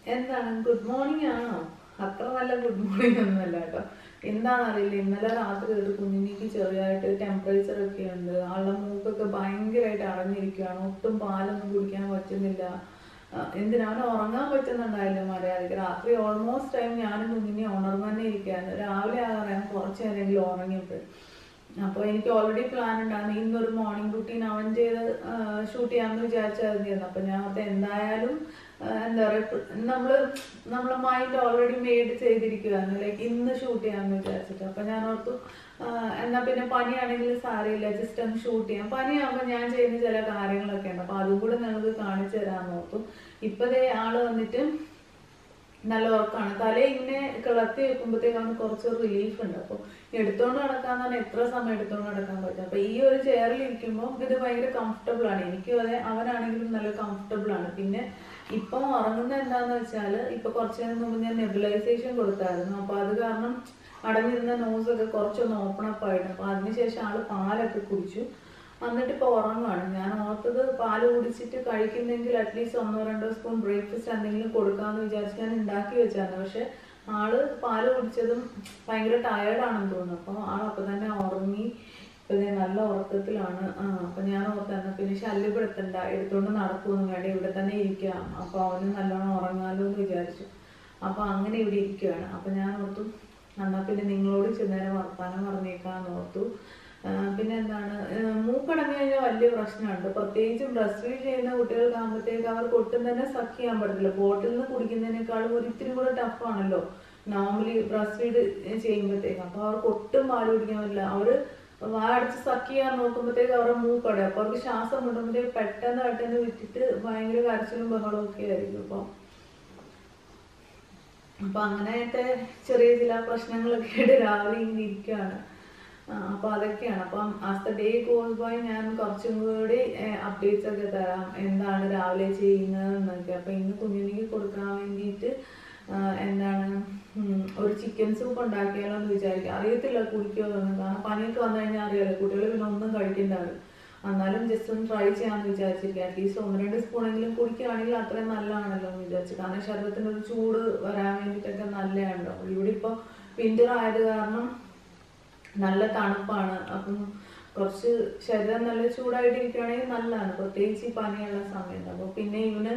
എന്താണ് good morning ആണോ അത്ര നല്ല ഗുഡ് മോർണിംഗ് ഒന്നുമല്ല കേട്ടോ എന്താണെന്നറിയില്ല ഇന്നലെ രാത്രി ഒരു കുഞ്ഞിനിക്ക് ചെറിയതായിട്ട് ടെമ്പറേച്ചർ ഒക്കെ ഉണ്ട് ആളുടെ മൂക്കൊക്കെ ഭയങ്കരമായിട്ട് അടഞ്ഞിരിക്കുകയാണ് ഒട്ടും പാലൊന്നും കുടിക്കാൻ പറ്റുന്നില്ല ആ, എന്തിനാ അവന് ഉറങ്ങാൻ പറ്റുന്നുണ്ടായില്ല മര്യാദയ്ക്ക് രാത്രി ഓൾമോസ്റ്റ് ടൈം ഞാനും കുഞ്ഞിനെ ഉണർന്നു തന്നെ ഇരിക്കുകയായിരുന്നു രാവിലെ ആകാറാണ് കുറച്ച് നേരമെങ്കിലും ഉറങ്ങിയപ്പോൾ അപ്പോൾ എനിക്ക് ഓൾറെഡി പ്ലാൻ ഉണ്ടായിരുന്നു ഇന്നൊരു മോർണിംഗ് റുട്ടീൻ അവൻ ചെയ്ത് ഷൂട്ട് ചെയ്യാമെന്ന് വിചാരിച്ചായിരുന്നു അപ്പം ഞാൻ അത് എന്തായാലും ആ, എന്താ പറയുക നമ്മൾ നമ്മളെ മൈൻഡ് ഓൾറെഡി മെയ്ഡ് ചെയ്തിരിക്കുകയാണ് ലൈക്ക് ഇന്ന് ഷൂട്ട് ചെയ്യാമെന്ന് വിചാരിച്ചിട്ട് അപ്പം ഞാൻ ഓർത്തു ആ, എന്നാ പിന്നെ പനിയാണെങ്കിൽ സാരമില്ല ജസ്റ്റ് ഒന്ന് ഷൂട്ട് ചെയ്യാം പനിയാകുമ്പോൾ ഞാൻ ചെയ്യുന്ന ചില കാര്യങ്ങളൊക്കെ ഉണ്ട് അപ്പോൾ അതും കൂടെ നിങ്ങൾക്ക് കാണിച്ചു തരാമെന്ന് ഓർത്തു ഇപ്പോഴേ ആള് വന്നിട്ട് നല്ല ഉറക്കമാണ് തല ഇങ്ങനെ കിളത്തി വെക്കുമ്പോഴത്തേക്ക് അവന് കുറച്ച് റിലീഫ് ഉണ്ട് അപ്പോൾ എടുത്തോണ്ട് നടക്കാൻ തന്നെ എത്ര സമയം എടുത്തോണ്ട് നടക്കാൻ പറ്റും അപ്പൊ ഈ ഒരു ചെയറിൽ ഇരിക്കുമ്പോൾ ഇത് ഭയങ്കര കംഫർട്ടബിൾ ആണ് എനിക്കും അതെ അവനാണെങ്കിലും നല്ല കംഫർട്ടബിൾ ആണ് പിന്നെ ഇപ്പൊ ഉറങ്ങുന്ന എന്താന്ന് വെച്ചാൽ ഇപ്പൊ കുറച്ച് നേരം മുമ്പ് ഞാൻ നെബിലൈസേഷൻ കൊടുത്തായിരുന്നു അപ്പൊ അത് കാരണം അടഞ്ഞിരുന്ന നോസ് ഒക്കെ കുറച്ചൊന്ന് ഓപ്പൺ അപ്പ് ആയിരുന്നു അപ്പൊ അതിനുശേഷം ആള് പാലൊക്കെ കുടിച്ചു എന്നിട്ട് ഇപ്പോൾ ഉറങ്ങുവാണ് ഞാൻ ഓർത്തത് പാല് കുടിച്ചിട്ട് കഴിക്കുന്നെങ്കിൽ അറ്റ്ലീസ്റ്റ് ഒന്നോ രണ്ടോ സ്പൂൺ ബ്രേക്ക്ഫാസ്റ്റ് എന്തെങ്കിലും കൊടുക്കാമെന്ന് വിചാരിച്ച് ഞാൻ ഉണ്ടാക്കി വെച്ചായിരുന്നു പക്ഷെ ആള് പാല് കുടിച്ചതും ഭയങ്കര ടയേർഡാണെന്ന് തോന്നുന്നു അപ്പോൾ ആൾ അപ്പം തന്നെ ഉറങ്ങി ഇപ്പം ദേ നല്ല ഉറക്കത്തിലാണ് ആ അപ്പം ഞാൻ ഓർത്താണ് പിന്നെ ശല്യപ്പെടുത്തണ്ട എടുത്തോണ്ട് നടക്കുമെന്ന് വേണ്ട ഇവിടെ തന്നെ ഇരിക്കാം അപ്പോൾ അവന് നല്ലോണം ഉറങ്ങാലോ എന്ന് വിചാരിച്ചു അപ്പോൾ അങ്ങനെ ഇവിടെ ഇരിക്കുകയാണ് അപ്പം ഞാൻ ഓർത്തു എന്നാൽ പിന്നെ നിങ്ങളോട് ചെന്നേരം വർത്താനം പറഞ്ഞേക്കാന്ന് ഓർത്തു ആ, പിന്നെ എന്താണ് ആ, മൂക്കടങ്ങി കഴിഞ്ഞാൽ വലിയ പ്രശ്നമുണ്ട് പ്രത്യേകിച്ച് ബ്രസ്റ്റ് ഫീഡ് ചെയ്യുന്ന കുട്ടികൾക്കാകുമ്പോഴത്തേക്ക് അവർക്ക് ഒട്ടും തന്നെ സക്ക് ചെയ്യാൻ പറ്റത്തില്ല ബോട്ടിൽ നിന്ന് കുടിക്കുന്നതിനേക്കാളും ഒരു ഇത്തിരി കൂടെ ടഫാണല്ലോ നോർമലി ബ്രസ്റ്റ് ഫീഡ് ചെയ്യുമ്പോഴത്തേക്ക് അപ്പോൾ അവർക്ക് ഒട്ടും പാല് കുടിക്കാൻ പറ്റില്ല അവര് വാടച്ച് സക്ക് ചെയ്യാൻ നോക്കുമ്പോഴത്തേക്ക് അവരുടെ മൂക്കടയും അപ്പോൾ അവർക്ക് ശ്വാസം മുട്ടുമ്പോഴത്തേക്ക് പെട്ടെന്ന് പെട്ടെന്ന് വിറ്റിട്ട് ഭയങ്കര കരച്ചിലും ബഹളവും ഒക്കെ ആയിരിക്കും അപ്പോൾ അപ്പൊ അങ്ങനത്തെ ചെറിയ ചില പ്രശ്നങ്ങളൊക്കെ ആയിട്ട് രാവിലെ ഇങ്ങനെ ഇരിക്കുകയാണ് ആ, അപ്പൊ അതൊക്കെയാണ് അപ്പം as the day goes by ഞാൻ കുറച്ചും കൂടി അപ്ഡേറ്റ്സ് ഒക്കെ തരാം എന്താണ് രാവിലെ ചെയ്യുന്നത് എന്നൊക്കെ അപ്പൊ ഇന്ന് കുഞ്ഞിനിക്ക് കൊടുക്കാൻ വേണ്ടിയിട്ട് ആ, എന്താണ് ഉം, ഒരു ചിക്കൻ സൂപ്പ് ഉണ്ടാക്കിയാലോ എന്ന് വിചാരിക്കുക അറിയത്തില്ല കുടിക്കുമോ എന്ന് കാരണം പനിയൊക്കെ വന്നു കഴിഞ്ഞാൽ അറിയാലോ കുട്ടികൾ പിന്നെ ഒന്നും കഴിക്കണ്ടാവില്ല എന്നാലും ജസ്റ്റ് ഒന്ന് ട്രൈ ചെയ്യാമെന്ന് വിചാരിച്ചിരിക്കുക അറ്റ്ലീസ്റ്റ് ഒന്ന് രണ്ട് സ്പൂണെങ്കിലും കുടിക്കുകയാണെങ്കിൽ അത്രയും നല്ലതാണല്ലോ എന്ന് വിചാരിച്ചു കാരണം ശരീരത്തിന് ഒരു ചൂട് വരാൻ വേണ്ടിയിട്ടൊക്കെ നല്ലതാണല്ലോ ഇവിടെ ഇപ്പോൾ വിന്റർ ആയത് കാരണം നല്ല തണുപ്പാണ് അപ്പം കുറച്ച് ശരീരം നല്ല ചൂടായിട്ട് ഇരിക്കുകയാണെങ്കിൽ നല്ലതാണ് പ്രത്യേകിച്ച് ഈ പനിയുള്ള സമയത്ത് അപ്പോൾ പിന്നെ ഇവന്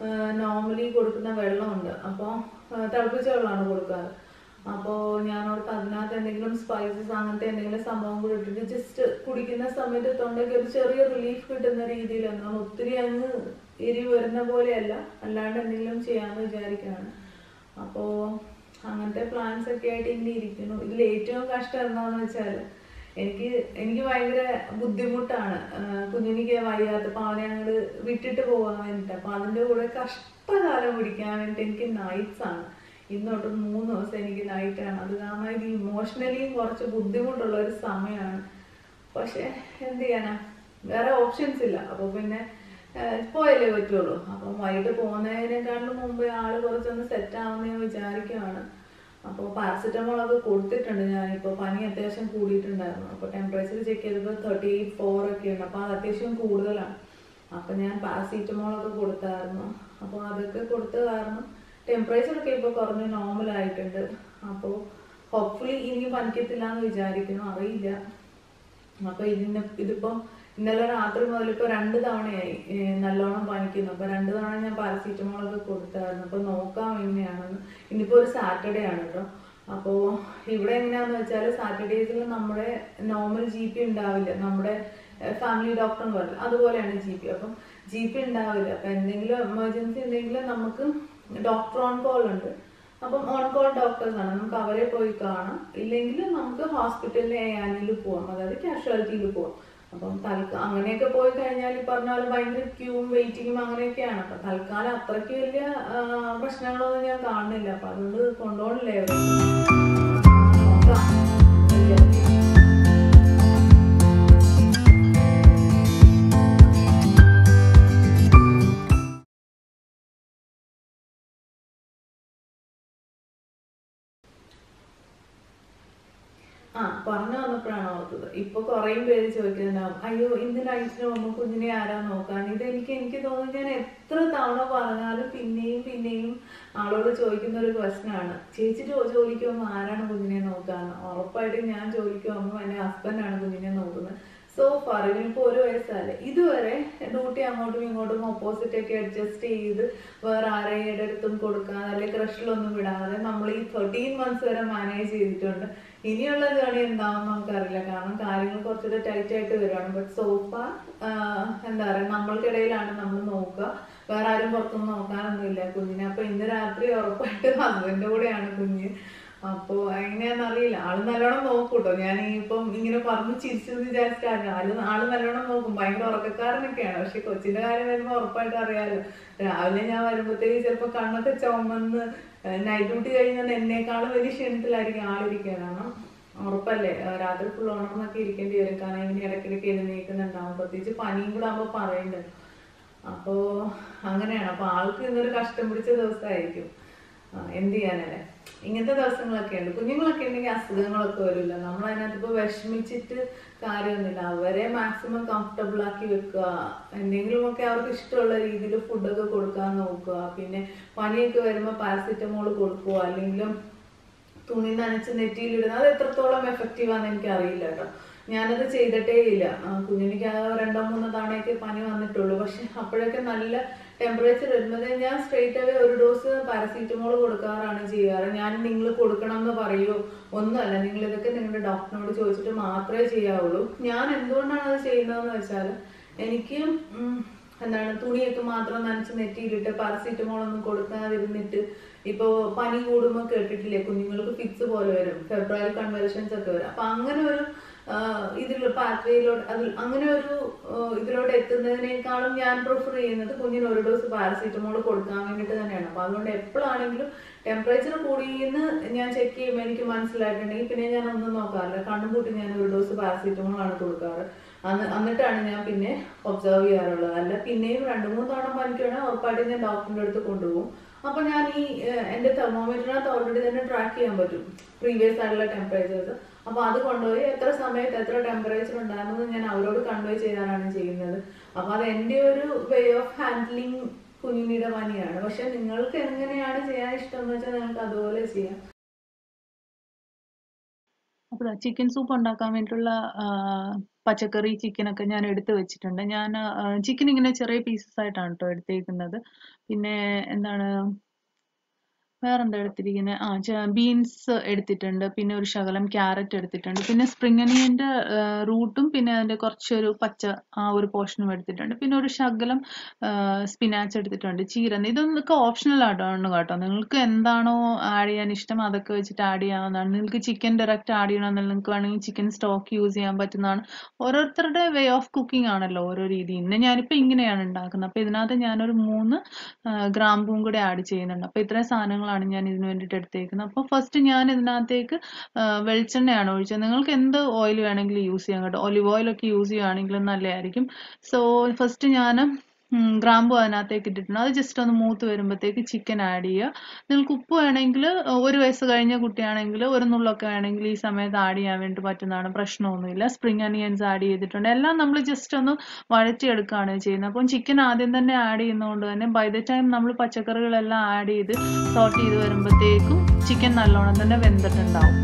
നോർമലി കൊടുക്കുന്ന വെള്ളമുണ്ട് അപ്പോൾ തിളപ്പിച്ച വെള്ളമാണ് കൊടുക്കാറ് അപ്പോൾ ഞാനോടത്ത് അതിനകത്ത് എന്തെങ്കിലും സ്പൈസസ് അങ്ങനത്തെ എന്തെങ്കിലും സംഭവം കൂടി ഇട്ടിട്ട് ജസ്റ്റ് കുടിക്കുന്ന സമയത്ത് തൊണ്ടയ്ക്ക് ഒരു ചെറിയ റിലീഫ് കിട്ടുന്ന രീതിയിൽ എന്നാൽ ഒത്തിരി അങ്ങ് എരി വരുന്ന പോലെയല്ല അല്ലാണ്ട് എന്തെങ്കിലും ചെയ്യാമെന്ന് വിചാരിക്കുകയാണ് അപ്പോൾ അങ്ങനത്തെ പ്ലാൻസ് ഒക്കെ ആയിട്ട് ഇങ്ങനെ ഇരിക്കുന്നു ഇതിൽ ഏറ്റവും കഷ്ടം എന്താണെന്ന് വെച്ചാൽ എനിക്ക് എനിക്ക് ഭയങ്കര ബുദ്ധിമുട്ടാണ് ആഹ് കുഞ്ഞിനിക്ക് വയ്യാത്തപ്പോൾ അവനെ അങ്ങോട്ട് വിട്ടിട്ട് പോകാൻ വേണ്ടിയിട്ട് അപ്പോൾ അതിൻ്റെ കൂടെ കഷ്ടകാലം പിടിക്കാൻ വേണ്ടിയിട്ട് എനിക്ക് നൈറ്റ്സ് ആണ് ഇന്നോട്ട് മൂന്ന് ദിവസം എനിക്ക് നൈറ്റാണ് അത് കാരണം ഇത് ഇമോഷണലിയും കുറച്ച് ബുദ്ധിമുട്ടുള്ള ഒരു സമയമാണ് പക്ഷെ എന്ത് ചെയ്യാനാ വേറെ ഓപ്ഷൻസ് ഇല്ല അപ്പോൾ പിന്നെ ഏഹ്, പോയല്ലേ പറ്റുള്ളൂ അപ്പം വൈകിട്ട് പോകുന്നതിനേക്കാളും മുമ്പ് ആള് കുറച്ചൊന്ന് സെറ്റ് ആവുമെന്ന് വിചാരിക്കുകയാണ് അപ്പോൾ പാരസെറ്റമോൾ ഒക്കെ കൊടുത്തിട്ടുണ്ട് ഞാനിപ്പോൾ പനി അത്യാവശ്യം കൂടിയിട്ടുണ്ടായിരുന്നു അപ്പോൾ ടെമ്പറേച്ചർ ചെക്ക് ചെയ്തപ്പോൾ തേർട്ടി എയ്റ്റ് ഫോർ ഒക്കെ ഉണ്ട് അപ്പോൾ അത് അത്യാവശ്യം കൂടുതലാണ് അപ്പോൾ ഞാൻ പാരസെറ്റമോൾ ഒക്കെ കൊടുത്തായിരുന്നു അപ്പോൾ അതൊക്കെ കൊടുത്ത കാരണം ടെമ്പറേച്ചർ ഒക്കെ ഇപ്പോൾ കുറഞ്ഞ് നോർമൽ ആയിട്ടുണ്ട് അപ്പോൾ ഹോപ്പ്ഫുള്ളി ഇനി പനിക്കത്തില്ല എന്ന് വിചാരിക്കുന്നു അറിയില്ല അപ്പൊ ഇതിന് ഇതിപ്പം ഇന്നലെ രാത്രി മുതൽ ഇപ്പൊ രണ്ട് തവണയായി ഏ, നല്ലോണം പനിക്കുന്നു അപ്പൊ രണ്ട് തവണ ഞാൻ പാരസീറ്റമോൾ ഒക്കെ കൊടുത്തായിരുന്നു അപ്പൊ നോക്കാം എങ്ങനെയാണെന്ന് ഇനിയിപ്പോ ഒരു സാറ്റർഡേ ആണ് കേട്ടോ അപ്പോ ഇവിടെ എങ്ങനെയാന്ന് വെച്ചാൽ സാറ്റർഡേസിൽ നമ്മുടെ നോർമൽ ജി പി ഉണ്ടാവില്ല നമ്മുടെ ഫാമിലി ഡോക്ടർ എന്ന് പറയില്ല അതുപോലെയാണ് ജി പി അപ്പം ജി പി ഉണ്ടാവില്ല അപ്പൊ എന്തെങ്കിലും എമർജൻസി എന്തെങ്കിലും നമുക്ക് ഡോക്ടർ ഓൺ കോൾ ഉണ്ട് അപ്പം ഓൺ കോൾ ഡോക്ടേഴ്സ് ആണ് നമുക്ക് അവരെ പോയി കാണാം ഇല്ലെങ്കിൽ നമുക്ക് ഹോസ്പിറ്റലിൽ ഏയാനിൽ പോവാം അതായത് കാഷ്വാലിറ്റിയിൽ പോവാം അപ്പം തൽക്ക അങ്ങനെയൊക്കെ പോയി കഴിഞ്ഞാൽ ഈ പറഞ്ഞ പോലെ ഭയങ്കര ക്യൂവും വെയിറ്റിങ്ങും അങ്ങനെയൊക്കെയാണ് അപ്പം തൽക്കാലം അത്രയ്ക്ക് വലിയ ആ, പ്രശ്നങ്ങളൊന്നും ഞാൻ കാണുന്നില്ല അപ്പം അതുകൊണ്ട് കൊണ്ടുപോകണില്ലേ അവര്? നോക്കാം. വിചാരിച്ചു. ആ പറഞ്ഞു വന്നപ്പോഴാണ് ഓർത്തത് ഇപ്പൊ കുറേ പേര് ചോദിക്കുന്നുണ്ടാവും അയ്യോ ഇന്ന് നൈറ്റിന് പോകുമ്പോൾ കുഞ്ഞിനെ ആരാ നോക്കാൻ ഇത് എനിക്ക് എനിക്ക് തോന്നുന്നു ഞാൻ എത്ര തവണ പറഞ്ഞാലും പിന്നെയും പിന്നെയും ആളോട് ചോദിക്കുന്ന ഒരു ക്വസ്റ്റ്യൻ ആണ് ചേച്ചി ജോ- ജോലിക്ക് പോകുമ്പോൾ ആരാണ് കുഞ്ഞിനെ നോക്കാന്ന് ഉറപ്പായിട്ടും ഞാൻ ജോലിക്ക് പോകുമ്പോൾ എൻ്റെ ഹസ്ബൻഡാണ് കുഞ്ഞിനെ നോക്കുന്നത് സോ ഫാർ ഇനിയിപ്പോൾ ഒരു വയസ്സല്ലേ ഇതുവരെ ഡ്യൂട്ടി അങ്ങോട്ടും ഇങ്ങോട്ടും ഓപ്പോസിറ്റ് ഒക്കെ അഡ്ജസ്റ്റ് ചെയ്ത് വേറെ ആരെയുടെ അടുത്തും കൊടുക്കാതെ അല്ലെങ്കിൽ ക്രഷിലൊന്നും വിടാതെ നമ്മൾ ഈ തേർട്ടീൻ മന്ത്സ് വരെ മാനേജ് ചെയ്തിട്ടുണ്ട് ഇനിയുള്ള ജേണി എന്താണെന്ന് നമുക്കറിയില്ല കാരണം കാര്യങ്ങൾ കുറച്ചുകൂടെ ടൈറ്റ് ആയിട്ട് വരുവാണ് ബട്ട് സോഫ എന്താ പറയുക നമ്മൾക്കിടയിലാണ് നമ്മൾ നോക്കുക വേറെ ആരും പുറത്തൊന്നും നോക്കാനൊന്നുമില്ല കുഞ്ഞിനെ അപ്പൊ ഇന്ന് രാത്രി ഉറപ്പായിട്ട് ഹസ്ബൻഡിന്റെ കൂടെയാണ് കുഞ്ഞ് അപ്പോ എങ്ങനെയാന്ന് അറിയില്ല ആള് നല്ലോണം നോക്കൂട്ടോ ഞാൻ ഈ ഇപ്പം ഇങ്ങനെ പറഞ്ഞു ചിരിച്ചു വിചാരിച്ചിട്ടാണ് ആള് ആള് നല്ലോണം നോക്കും ഭയങ്കര ഉറക്കക്കാരനൊക്കെയാണ് പക്ഷെ കൊച്ചിന്റെ കാര്യം വരുമ്പോ ഉറപ്പായിട്ട് അറിയാലോ രാവിലെ ഞാൻ വരുമ്പോഴത്തേക്ക് ചിലപ്പോ കണ്ണൊക്കെ ചുമന്ന് നൈറ്റ് ഡ്യൂട്ടി കഴിഞ്ഞാൽ എന്നേക്കാളും വലിയ ക്ഷീണത്തിലായിരിക്കും ആളിരിക്കുക കാരണം ഉറപ്പല്ലേ ആ, രാത്രി ഫുൾ ഉണർന്നൊക്കെ ഇരിക്കേണ്ടി വരും കാരണം ഇങ്ങനെ ഇടയ്ക്കിടയ്ക്ക് എഴുന്നേക്കുന്നുണ്ടാവും പ്രത്യേകിച്ച് പനിയും കൂടെ ആകുമ്പോൾ പറയണ്ടല്ലോ അപ്പോ അങ്ങനെയാണ് അപ്പൊ ആൾക്ക് ഇന്നൊരു കഷ്ടം പിടിച്ച ദിവസമായിരിക്കും ആ, എന്ത് ചെയ്യാനല്ലേ ഇങ്ങനത്തെ ദിവസങ്ങളൊക്കെ ഉണ്ട് കുഞ്ഞുങ്ങളൊക്കെ ഉണ്ടെങ്കിൽ അസുഖങ്ങളൊക്കെ വരില്ല നമ്മൾ അതിനകത്ത് ഇപ്പൊ വിഷമിച്ചിട്ട് കാര്യമൊന്നുമില്ല അവരെ മാക്സിമം കംഫർട്ടബിൾ ആക്കി വെക്കുക എന്തെങ്കിലുമൊക്കെ അവർക്ക് ഇഷ്ടമുള്ള രീതിയിൽ ഫുഡൊക്കെ കൊടുക്കാൻ നോക്കുക പിന്നെ പനിയൊക്കെ വരുമ്പോൾ പാരസിറ്റമോൾ കൊടുക്കുക അല്ലെങ്കിലും തുണി നനച്ച് നെറ്റിയിലിടുന്നത് അത് എത്രത്തോളം എഫക്റ്റീവ് ആണെന്ന് എനിക്ക് അറിയില്ല കേട്ടോ ഞാനത് ചെയ്തിട്ടേ ഇല്ല ആ, കുഞ്ഞിനിക്ക് ആ രണ്ടോ മൂന്നോ തവണയൊക്കെ പനി വന്നിട്ടുള്ളൂ പക്ഷെ അപ്പോഴൊക്കെ നല്ല ടെമ്പറേച്ചർ വരുന്നത് ഞാൻ സ്ട്രെയിറ്റ് അവേ ഒരു ഡോസ് പാരസീറ്റമോൾ കൊടുക്കാറാണ് ചെയ്യാറ് ഞാൻ നിങ്ങൾ കൊടുക്കണം എന്ന് പറയുമോ ഒന്നുമല്ല നിങ്ങൾ ഇതൊക്കെ നിങ്ങളുടെ ഡോക്ടറിനോട് ചോദിച്ചിട്ട് മാത്രമേ ചെയ്യാവുള്ളൂ ഞാൻ എന്തുകൊണ്ടാണ് അത് ചെയ്യുന്നതെന്ന് വെച്ചാൽ എനിക്ക് ഉം, എന്താണ് തുണിയൊക്കെ മാത്രം നനച്ച് നെറ്റിയിലിട്ട് പാരസീറ്റമോൾ ഒന്നും കൊടുക്കാതിരുന്നിട്ട് ഇപ്പോ പനി കൂടുമ്പോൾ കേട്ടിട്ടില്ലേ കുഞ്ഞുങ്ങൾക്ക് ഫിക്സ് പോലെ വരും ഫെബ്രുവരി കൺവെർഷൻസ് ഒക്കെ വരും അപ്പൊ അങ്ങനെ ഒരു ഇതിൽ പാത്വയിലോട്ട് അതിൽ അങ്ങനെ ഒരു ആ, ഇതിലോട്ട് എത്തുന്നതിനേക്കാളും ഞാൻ പ്രിഫർ ചെയ്യുന്നത് കുഞ്ഞിന് ഒരു ഡോസ് പാരസീറ്റമോൾ കൊടുക്കാൻ വേണ്ടിയിട്ട് തന്നെയാണ് അപ്പൊ അതുകൊണ്ട് എപ്പോഴാണെങ്കിലും ടെമ്പറേച്ചർ കൂടിയെന്ന് ഞാൻ ചെക്ക് ചെയ്യുമ്പോൾ എനിക്ക് മനസ്സിലായിട്ടുണ്ടെങ്കിൽ പിന്നെ ഞാൻ ഒന്നും നോക്കാറില്ല കണ്ണും കൂട്ടി ഞാൻ ഒരു ഡോസ് പാരസീറ്റമോൾ ആണ് കൊടുക്കാറ് അന്ന് എന്നിട്ടാണ് ഞാൻ പിന്നെ ഒബ്സർവ് ചെയ്യാറുള്ളത് അല്ല പിന്നെയും രണ്ട് മൂന്ന് തവണ പനിക്കുകയാണെങ്കിൽ ഉറപ്പായിട്ടും ഞാൻ ഡോക്ടറിന്റെ അടുത്ത് കൊണ്ടുപോകും അപ്പൊ ഞാൻ ഈ ഏഹ്, എന്റെ തെർമോമീറ്ററിനകത്ത് ഓൾറെഡി തന്നെ ട്രാക്ക് ചെയ്യാൻ പറ്റും പ്രീവിയസ് ആയിട്ടുള്ള ടെമ്പറേച്ചേഴ്സ് അപ്പൊ അത് കൊണ്ടുപോയി എത്ര സമയത്ത് എത്ര ടെമ്പറേച്ചർ ഉണ്ടായിരുന്നു ഞാൻ അവരോട് കൺവേ ചെയ്യാനാണ് ചെയ്യുന്നത് അപ്പൊ അത് എന്റെ ഒരു വേ ഓഫ് ഹാൻഡ്ലിങ് കുഞ്ഞിനിയുടെ പനിയാണ് പക്ഷെ നിങ്ങൾക്ക് എങ്ങനെയാണ് ചെയ്യാൻ ഇഷ്ടം എന്ന് വെച്ചാൽ നിങ്ങൾക്ക് അതുപോലെ ചെയ്യാം അപ്പോൾ ചിക്കൻ സൂപ്പ് ഉണ്ടാക്കാൻ വേണ്ടിയിട്ടുള്ള ആ, പച്ചക്കറി ചിക്കനൊക്കെ ഞാൻ എടുത്ത് വെച്ചിട്ടുണ്ട് ഞാൻ ചിക്കൻ ഇങ്ങനെ ചെറിയ പീസസ് ആയിട്ടാണ് കേട്ടോ എടുത്തേക്കുന്നത് പിന്നെ എന്താണ് വേറെന്താ എടുത്തിരിക്കുന്നത് ആ ബീൻസ് എടുത്തിട്ടുണ്ട് പിന്നെ ഒരു ശകലം ക്യാരറ്റ് എടുത്തിട്ടുണ്ട് പിന്നെ സ്പ്രിംഗ് അനിയൻ്റെ റൂട്ടും പിന്നെ അതിൻ്റെ കുറച്ചൊരു പച്ച ആ ഒരു പോർഷനും എടുത്തിട്ടുണ്ട് പിന്നെ ഒരു ശകലം സ്പിനാച്ച് എടുത്തിട്ടുണ്ട് ചീരന്ന് ഇതൊക്കെ ഓപ്ഷണൽ ആയിട്ടാണ് കേട്ടോ നിങ്ങൾക്ക് എന്താണോ ആഡ് ചെയ്യാൻ ഇഷ്ടം അതൊക്കെ വെച്ചിട്ട് ആഡ് ചെയ്യാവുന്നതാണ് നിങ്ങൾക്ക് ചിക്കൻ ഡയറക്റ്റ് ആഡ് ചെയ്യണമെന്നില്ല നിങ്ങൾക്ക് വേണമെങ്കിൽ ചിക്കൻ സ്റ്റോക്ക് യൂസ് ചെയ്യാൻ പറ്റുന്നതാണ് ഓരോരുത്തരുടെ വേ ഓഫ് കുക്കിംഗ് ആണല്ലോ ഓരോ രീതി ഇന്ന് ഞാനിപ്പോൾ ഇങ്ങനെയാണ് ഉണ്ടാക്കുന്നത് അപ്പോൾ ഇതിനകത്ത് ഞാനൊരു മൂന്ന് ആ, ഗ്രാമ്പൂവും കൂടെ ആഡ് ചെയ്യുന്നുണ്ട് അപ്പോൾ ഇത്രയും സാധനങ്ങളാണ് ഞാൻ ഇതിന് വേണ്ടിയിട്ട് എടുത്തേക്കുന്നത് അപ്പോൾ ഫസ്റ്റ് ഞാൻ ഇതിനകത്തേക്ക് ആ, വെളിച്ചെണ്ണയാണ് ഒഴിച്ചത് നിങ്ങൾക്ക് എന്ത് ഓയിൽ വേണമെങ്കിലും യൂസ് ചെയ്യാം കേട്ടോ ഒലിവ് ഓയിലൊക്കെ യൂസ് ചെയ്യുകയാണെങ്കിലും നല്ലതായിരിക്കും സോ ഫസ്റ്റ് ഞാൻ ഗ്രാമ്പു അതിനകത്തേക്ക് ഇട്ടിട്ടുണ്ട് അത് ജസ്റ്റ് ഒന്ന് മൂത്ത് വരുമ്പോഴത്തേക്ക് ചിക്കൻ ആഡ് ചെയ്യുക നിങ്ങൾക്ക് ഉപ്പ് വേണമെങ്കിൽ ഒരു വയസ്സ് കഴിഞ്ഞ കുട്ടിയാണെങ്കിൽ ഒരു നുള്ളൊക്കെ വേണമെങ്കിൽ ഈ സമയത്ത് ആഡ് ചെയ്യാൻ വേണ്ടി പറ്റുന്നതാണ് പ്രശ്നമൊന്നുമില്ല സ്പ്രിംഗ് അനിയൻസ് ആഡ് ചെയ്തിട്ടുണ്ട് എല്ലാം നമ്മൾ ജസ്റ്റ് ഒന്ന് വഴറ്റിയെടുക്കുകയാണ് ചെയ്യുന്നത് അപ്പം ചിക്കൻ ആദ്യം തന്നെ ആഡ് ചെയ്യുന്നതുകൊണ്ട് തന്നെ ബൈ ദ ടൈം നമ്മൾ പച്ചക്കറികളെല്ലാം ആഡ് ചെയ്ത് സോട്ട് ചെയ്ത് വരുമ്പോഴത്തേക്കും ചിക്കൻ നല്ലോണം തന്നെ വെന്തിട്ടുണ്ടാവും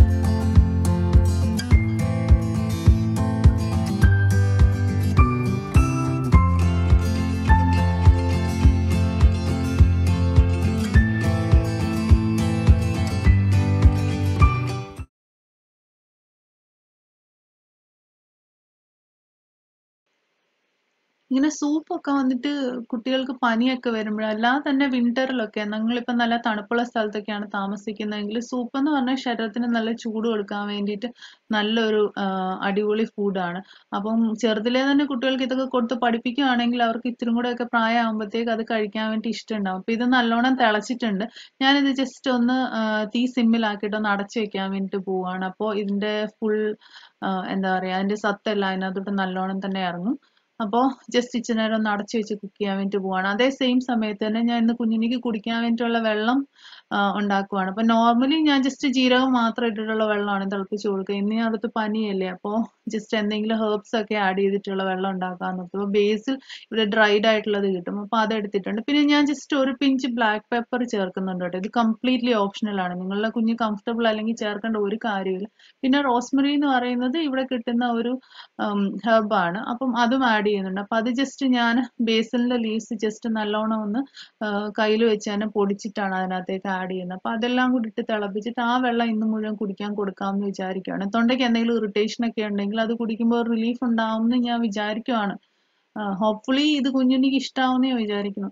ഇങ്ങനെ സൂപ്പൊക്കെ വന്നിട്ട് കുട്ടികൾക്ക് പനിയൊക്കെ വരുമ്പോൾ അല്ലാതെ തന്നെ വിന്ററിലൊക്കെ നിങ്ങളിപ്പോൾ നല്ല തണുപ്പുള്ള സ്ഥലത്തൊക്കെയാണ് താമസിക്കുന്നതെങ്കിൽ സൂപ്പ് എന്ന് പറഞ്ഞാൽ ശരീരത്തിന് നല്ല ചൂട് കൊടുക്കാൻ വേണ്ടിയിട്ട് നല്ലൊരു ആ, അടിപൊളി ഫുഡാണ് അപ്പം ചെറുതിലേ തന്നെ കുട്ടികൾക്ക് ഇതൊക്കെ കൊടുത്ത് പഠിപ്പിക്കുകയാണെങ്കിൽ അവർക്ക് ഇത്തിരി കൂടെ ഒക്കെ പ്രായമാകുമ്പോഴത്തേക്ക് അത് കഴിക്കാൻ വേണ്ടി ഇഷ്ടമുണ്ടാവും അപ്പം ഇത് നല്ലോണം തിളച്ചിട്ടുണ്ട് ഞാനിത് ജസ്റ്റ് ഒന്ന് ആ, തീ സിമ്മിലാക്കിയിട്ട് ഒന്ന് അടച്ചു വെക്കാൻ വേണ്ടിയിട്ട് പോവാണ് അപ്പോൾ ഇതിൻ്റെ ഫുൾ എന്താ പറയുക അതിൻ്റെ സത്തെല്ലാം അതിനകത്തോട്ട് നല്ലോണം തന്നെ ഇറങ്ങും അപ്പോൾ ജസ്റ്റ് ഇച്ചിരി നേരം ഒന്ന് അടച്ചു വെച്ച് കുക്ക് ചെയ്യാൻ വേണ്ടി പോവാണ് അതേ സെയിം സമയത്ത് തന്നെ ഞാൻ ഇന്ന് കുഞ്ഞിനിക്ക് കുടിക്കാൻ വേണ്ടിയിട്ടുള്ള വെള്ളം ഉണ്ടാക്കുവാണ് അപ്പൊ നോർമലി ഞാൻ ജസ്റ്റ് ജീരകം മാത്രം ഇട്ടിട്ടുള്ള വെള്ളമാണ് തിളപ്പിച്ച് കൊടുക്കുക ഇന്ന് ഞാൻ അടുത്ത് പനിയല്ലേ അപ്പോൾ ജസ്റ്റ് എന്തെങ്കിലും ഹെർബ്സ് ഒക്കെ ആഡ് ചെയ്തിട്ടുള്ള വെള്ളം ഉണ്ടാക്കാൻ നോക്കും അപ്പോൾ ബേസിൽ ഇവിടെ ഡ്രൈഡ് ആയിട്ടുള്ളത് കിട്ടും അപ്പോൾ അത് എടുത്തിട്ടുണ്ട് പിന്നെ ഞാൻ ജസ്റ്റ് ഒരു പിഞ്ച് ബ്ലാക്ക് പെപ്പർ ചേർക്കുന്നുണ്ട് കേട്ടോ ഇത് കംപ്ലീറ്റ്ലി ഓപ്ഷണൽ ആണ് നിങ്ങളുടെ കുഞ്ഞ് കംഫർട്ടബിൾ അല്ലെങ്കിൽ ചേർക്കേണ്ട ഒരു കാര്യമില്ല പിന്നെ റോസ്മറി എന്ന് പറയുന്നത് ഇവിടെ കിട്ടുന്ന ഒരു ഹെർബാണ് അപ്പം അതും ആഡ് ചെയ്യുന്നുണ്ട് അപ്പം അത് ജസ്റ്റ് ഞാൻ ബേസിലിന്റെ ലീവ്സ് ജസ്റ്റ് നല്ലോണം ഒന്ന് കയ്യിൽ വെച്ച് തന്നെ പൊടിച്ചിട്ടാണ് അതിനകത്തേക്ക് ആഡ് ചെയ്യുന്നത് അപ്പം അതെല്ലാം കൂടി ഇട്ട് തിളപ്പിച്ചിട്ട് ആ വെള്ളം ഇന്ന് മുഴുവൻ കുടിക്കാൻ കൊടുക്കാമെന്ന് വിചാരിക്കുകയാണ് തൊണ്ടയ്ക്ക് എന്തെങ്കിലും ഇറിറ്റേഷൻ ഒക്കെ ഉണ്ടെങ്കിൽ അത് കുടിക്കുമ്പോൾ റിലീഫ് ഉണ്ടാവുമെന്ന് ഞാൻ വിചാരിക്കുവാണ് ഹോപ്പ്ഫുള്ളി ഇത് കുഞ്ഞുണ്ണിക്ക് ഇഷ്ടാവുന്നേ വിചാരിക്കുന്നു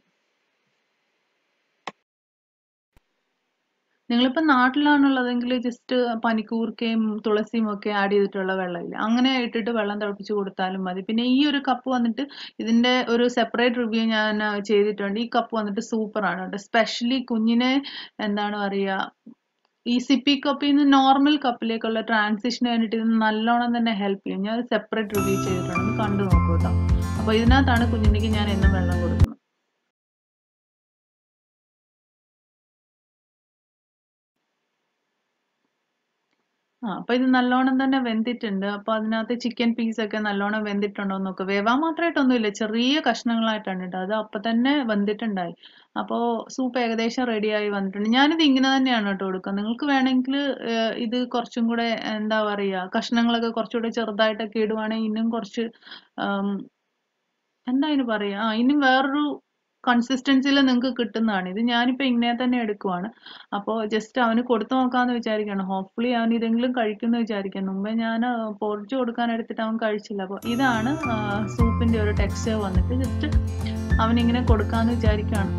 നിങ്ങളിപ്പോൾ നാട്ടിലാണുള്ളതെങ്കിൽ ജസ്റ്റ് പനിക്കൂർക്കയും തുളസിയും ഒക്കെ ആഡ് ചെയ്തിട്ടുള്ള വെള്ളമില്ല അങ്ങനെ ഇട്ടിട്ട് വെള്ളം തിളപ്പിച്ച് കൊടുത്താലും മതി പിന്നെ ഈ ഒരു കപ്പ് വന്നിട്ട് ഇതിന്റെ ഒരു സെപ്പറേറ്റ് റിവ്യൂ ഞാൻ ചെയ്തിട്ടുണ്ട് ഈ കപ്പ് വന്നിട്ട് സൂപ്പറാണ് കേട്ടോ സ്പെഷ്യലി കുഞ്ഞിനെ എന്താണ് പറയുക ഈ സിപ്പി കപ്പിൽ നിന്ന് നോർമൽ കപ്പിലേക്കുള്ള ട്രാൻസിഷന് വേണ്ടിയിട്ട് ഇത് നല്ലോണം തന്നെ ഹെൽപ്പ് ചെയ്യും ഞാൻ സെപ്പറേറ്റ് റിവ്യൂ ചെയ്തിട്ടുണ്ട് ഒന്ന് കണ്ടു നോക്കൂ കേട്ടോ അപ്പോൾ ഇതിനകത്താണ് കുഞ്ഞിനിക്ക് ഞാൻ എന്നും വെള്ളം കൊടുക്കുന്നത് ആ അപ്പൊ ഇത് നല്ലോണം തന്നെ വെന്തിട്ടുണ്ട് അപ്പൊ അതിനകത്ത് ചിക്കൻ പീസ് ഒക്കെ നല്ലോണം വെന്തിട്ടുണ്ടോ എന്ന് നോക്കുക വേവാൻ മാത്രമായിട്ടൊന്നുമില്ല ചെറിയ കഷ്ണങ്ങളായിട്ടാണ് കേട്ടോ അത് അപ്പൊ തന്നെ വെന്തിട്ടുണ്ടായി അപ്പോൾ സൂപ്പ് ഏകദേശം റെഡിയായി വന്നിട്ടുണ്ട് ഞാനിത് ഇങ്ങനെ തന്നെയാണ് കേട്ടോ കൊടുക്കുക നിങ്ങൾക്ക് വേണമെങ്കിൽ ഇത് കുറച്ചും കൂടെ എന്താ പറയുക കഷ്ണങ്ങളൊക്കെ കുറച്ചുകൂടെ ചെറുതായിട്ടൊക്കെ ഇടുവാണെങ്കിൽ ഇന്നും കുറച്ച് എന്താ അതിന് പറയുക ആ ഇനി വേറൊരു കൺസിസ്റ്റൻസിയിൽ നിങ്ങൾക്ക് കിട്ടുന്നതാണ് ഇത് ഞാനിപ്പോൾ ഇങ്ങനെ തന്നെ എടുക്കുവാണ് അപ്പോൾ ജസ്റ്റ് അവന് കൊടുത്തു നോക്കാമെന്ന് വിചാരിക്കുകയാണ് ഹോപ്പ്ഫുള്ളി അവൻ ഇതെങ്കിലും കഴിക്കുമെന്ന് വിചാരിക്കുന്നു മുമ്പേ ഞാൻ പൊറിച്ച് കൊടുക്കാൻ എടുത്തിട്ട് അവൻ കഴിച്ചില്ല അപ്പോൾ ഇതാണ് സൂപ്പിൻ്റെ ഒരു ടെക്സ്ചർ വന്നിട്ട് ജസ്റ്റ് അവനിങ്ങനെ കൊടുക്കാമെന്ന് വിചാരിക്കുകയാണ്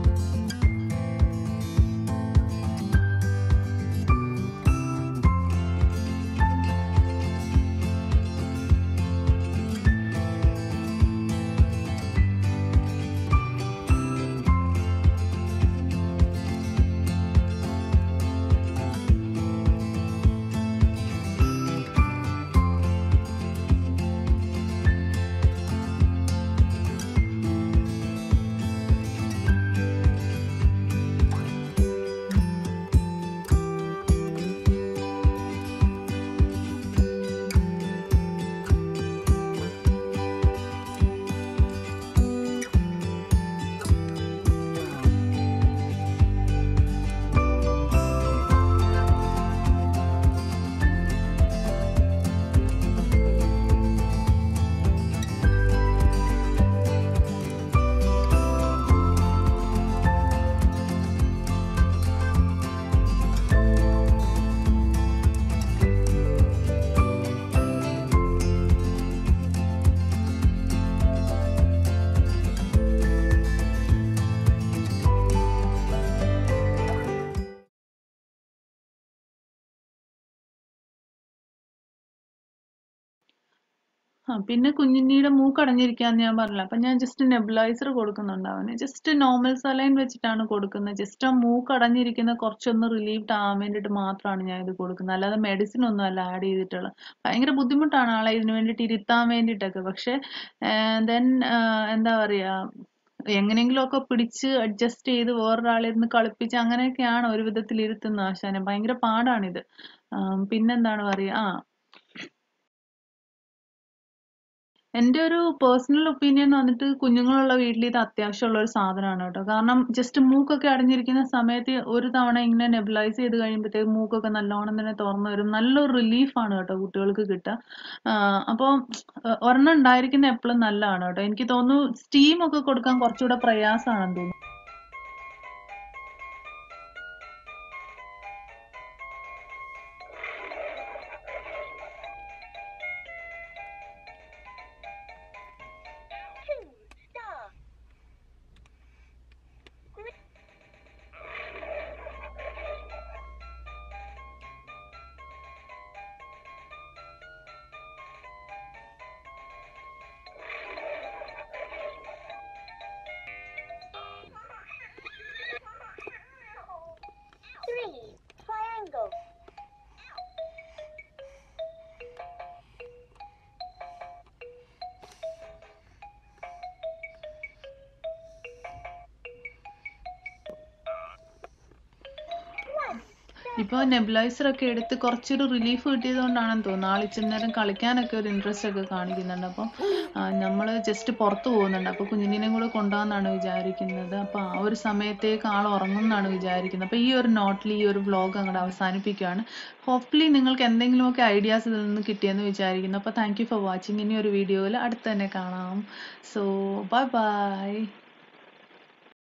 ആ പിന്നെ കുഞ്ഞുണ്ണിയുടെ മൂക്ക് അടഞ്ഞിരിക്കാന്ന് ഞാൻ പറഞ്ഞില്ല അപ്പൊ ഞാൻ ജസ്റ്റ് നെബുലൈസർ കൊടുക്കുന്നുണ്ട് അവന് ജസ്റ്റ് നോർമൽ സലൈൻ വെച്ചിട്ടാണ് കൊടുക്കുന്നത് ജസ്റ്റ് ആ മൂക്ക് അടഞ്ഞിരിക്കുന്ന കുറച്ചൊന്ന് റിലീഫ്ഡ് ആവാൻ വേണ്ടിയിട്ട് മാത്രമാണ് ഞാൻ ഇത് കൊടുക്കുന്നത് അല്ലാതെ മെഡിസിൻ ഒന്നും അല്ല ആഡ് ചെയ്തിട്ടുള്ളത് ഭയങ്കര ബുദ്ധിമുട്ടാണ് ആളെ ഇതിന് വേണ്ടിയിട്ട് ഇരുത്താൻ വേണ്ടിയിട്ടൊക്കെ പക്ഷെ ദെൻ എന്താ പറയാ എങ്ങനെയെങ്കിലും ഒക്കെ പിടിച്ച് അഡ്ജസ്റ്റ് ചെയ്ത് വേറൊരാളെ ഇരുന്ന് കളിപ്പിച്ച് അങ്ങനെയൊക്കെയാണ് ഒരു വിധത്തിൽ ഇരുത്തുന്നത് ആശാനെ ഭയങ്കര പാടാണിത് പിന്നെന്താണ് പറയുക ആ എൻ്റെ ഒരു പേഴ്സണൽ ഒപ്പീനിയൻ വന്നിട്ട് കുഞ്ഞുങ്ങളുള്ള വീട്ടിൽ ഇത് അത്യാവശ്യമുള്ള ഒരു സാധനമാണ് കേട്ടോ കാരണം ജസ്റ്റ് മൂക്കൊക്കെ അടഞ്ഞിരിക്കുന്ന സമയത്ത് ഒരു തവണ ഇങ്ങനെ നെബിലൈസ് ചെയ്ത് കഴിയുമ്പോഴത്തേക്ക് മൂക്കൊക്കെ നല്ലോണം തന്നെ തുറന്നു വരും നല്ലൊരു റിലീഫാണ് കേട്ടോ കുട്ടികൾക്ക് കിട്ടുക അപ്പോൾ ഒരെണ്ണം ഉണ്ടായിരിക്കുന്ന എപ്പോഴും നല്ലതാണ് കേട്ടോ എനിക്ക് തോന്നുന്നു സ്റ്റീം ഒക്കെ കൊടുക്കാൻ കുറച്ചുകൂടെ പ്രയാസമാണെന്ന് തോന്നുന്നു ഇപ്പോൾ നെബുലൈസർ ഒക്കെ എടുത്ത് കുറച്ചൊരു റിലീഫ് കിട്ടിയത് കൊണ്ടാണെന്ന് തോന്നുന്നു ആൾ ഇച്ചിരി നേരം കളിക്കാനൊക്കെ ഒരു ഇൻട്രസ്റ്റ് ഒക്കെ കാണിക്കുന്നുണ്ട് അപ്പം നമ്മൾ ജസ്റ്റ് പുറത്ത് പോകുന്നുണ്ട് അപ്പോൾ കുഞ്ഞിനെയും കൂടെ കൊണ്ടുപോകാമെന്നാണ് വിചാരിക്കുന്നത് അപ്പോൾ ആ ഒരു സമയത്തേക്ക് ആൾ ഉറങ്ങും എന്നാണ് വിചാരിക്കുന്നത് അപ്പോൾ ഈ ഒരു നോട്ടിൽ ഈ ഒരു വ്ലോഗ് അങ്ങോട്ട് അവസാനിപ്പിക്കുകയാണ് ഹോപ്പ്ഫുള്ളി നിങ്ങൾക്ക് എന്തെങ്കിലുമൊക്കെ ഐഡിയാസ് ഇതിൽ നിന്ന് കിട്ടിയെന്ന് വിചാരിക്കുന്നു അപ്പോൾ താങ്ക് യു ഫോർ വാച്ചിങ് ഇനി ഒരു വീഡിയോയിൽ അടുത്ത് തന്നെ കാണാം സോ ബൈ ബൈ